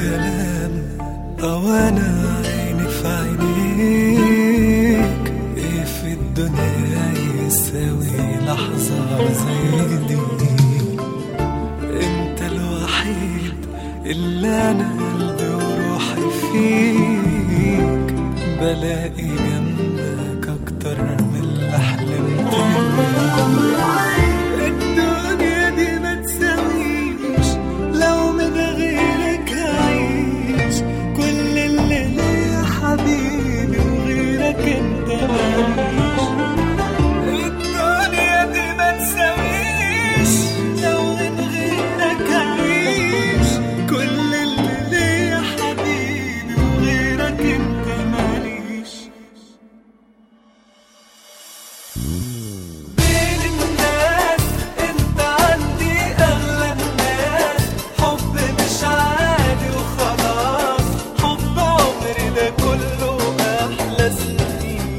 كلام او انا عيني في عينيك ايه في الدنيا يساوي لحظة زي دي انت الوحيد اللي انا قلبي وروحي فيك بلاقي جنبك اكتر من اللي حلمت بيه. الدنيا دي ما تساويش لو من غيرك هعيش كل اللي ليا حبيبي وغيرك انت ماليش الدنيا دي ما تساويش لو من غيرك هعيش كل اللي ليا حبيبي وغيرك انت ماليش بين الناس انت عندي اغلى الناس حب مش عادي وخلاص حب عمري ده كله احلى سنين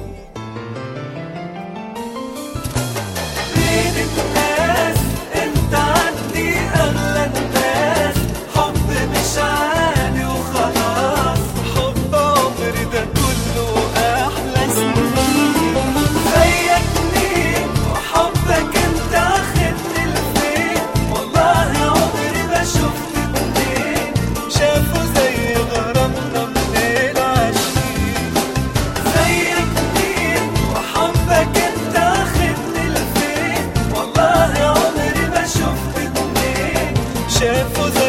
بين الناس انت عندي اغلى الناس حب مش عادي وخلاص حب عمري ده كله احلى سنين زيك مين وحبك انت اخدني لفين والله عمري ما شفت اتنين شافوا زي غرامنا من العشرين زيك مين وحبك انت اخدني لفين والله عمري ما شفت اتنين شافوا زي